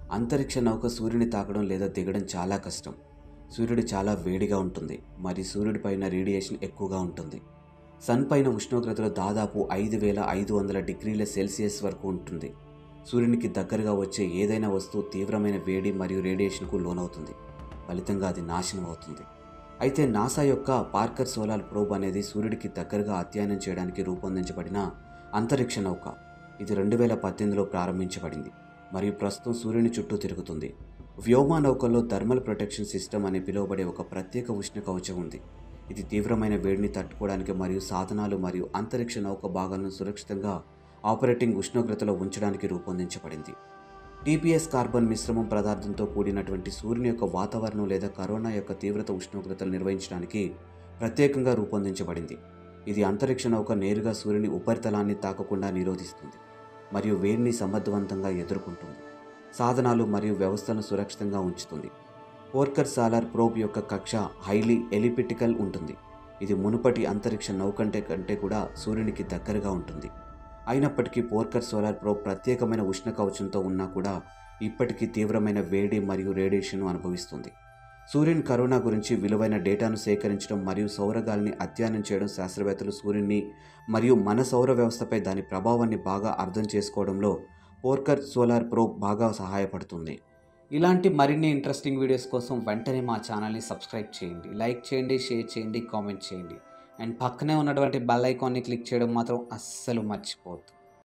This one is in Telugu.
అంతరిక్ష నౌక సూర్యుని తాకడం లేదా దిగడం చాలా కష్టం సూర్యుడు చాలా వేడిగా ఉంటుంది మరియు సూర్యుడి పైన రేడియేషన్ ఎక్కువగా ఉంటుంది సన్ పైన ఉష్ణోగ్రతలు దాదాపు ఐదు వేల ఐదు వందల డిగ్రీల సెల్సియస్ వరకు ఉంటుంది సూర్యునికి దగ్గరగా వచ్చే ఏదైనా వస్తువు తీవ్రమైన వేడి మరియు రేడియేషన్కు లోనవుతుంది ఫలితంగా అది నాశనం అవుతుంది అయితే నాసా యొక్క పార్కర్ సోలార్ ప్రోబ్ అనేది సూర్యుడికి దగ్గరగా అధ్యయనం చేయడానికి రూపొందించబడిన అంతరిక్ష నౌక ఇది రెండు వేల పద్దెనిమిదిలో ప్రారంభించబడింది మరియు ప్రస్తుతం సూర్యుని చుట్టూ తిరుగుతుంది వ్యోమా నౌకల్లో థర్మల్ ప్రొటెక్షన్ సిస్టమ్ అని పిలువబడే ఒక ప్రత్యేక ఉష్ణ కవచం ఉంది ఇది తీవ్రమైన వేడిని తట్టుకోవడానికి మరియు సాధనాలు మరియు అంతరిక్ష నౌక భాగాలను సురక్షితంగా ఆపరేటింగ్ ఉష్ణోగ్రతలో ఉంచడానికి రూపొందించబడింది టీపీఎస్ కార్బన్ మిశ్రమం పదార్థంతో కూడినటువంటి సూర్యుని యొక్క వాతావరణం లేదా కరోనా యొక్క తీవ్రత ఉష్ణోగ్రతలు నిర్వహించడానికి ప్రత్యేకంగా రూపొందించబడింది ఇది అంతరిక్ష నౌక నేరుగా సూర్యుని ఉపరితలాన్ని తాకకుండా నిరోధిస్తుంది మరియు వేడిని సమర్థవంతంగా ఎదుర్కొంటుంది సాధనాలు మరియు వ్యవస్థను సురక్షితంగా ఉంచుతుంది పోర్కర్ సాలార్ ప్రోబ్ యొక్క కక్ష హైలీ ఎలిపిటికల్ ఉంటుంది ఇది మునుపటి అంతరిక్ష నౌకంటే కంటే కూడా సూర్యునికి దగ్గరగా ఉంటుంది అయినప్పటికీ పోర్కర్ సోలార్ ప్రోబ్ ప్రత్యేకమైన ఉష్ణ కవచంతో ఉన్నా కూడా ఇప్పటికీ తీవ్రమైన వేడి మరియు రేడియేషన్ను అనుభవిస్తుంది సూర్యుని కరోనా గురించి విలువైన డేటాను సేకరించడం మరియు సౌరగాలిని అధ్యయనం చేయడం శాస్త్రవేత్తలు సూర్యుని మరియు మన సౌర వ్యవస్థపై దాని ప్రభావాన్ని బాగా అర్థం చేసుకోవడంలో పోర్కర్ సోలార్ ప్రోబ్ బాగా సహాయపడుతుంది ఇలాంటి మరిన్ని ఇంట్రెస్టింగ్ వీడియోస్ కోసం వెంటనే మా ఛానల్ని సబ్స్క్రైబ్ చేయండి లైక్ చేయండి షేర్ చేయండి కామెంట్ చేయండి అండ్ పక్కనే ఉన్నటువంటి బెల్ ఐకాన్ని క్లిక్ చేయడం మాత్రం అస్సలు మర్చిపోవద్దు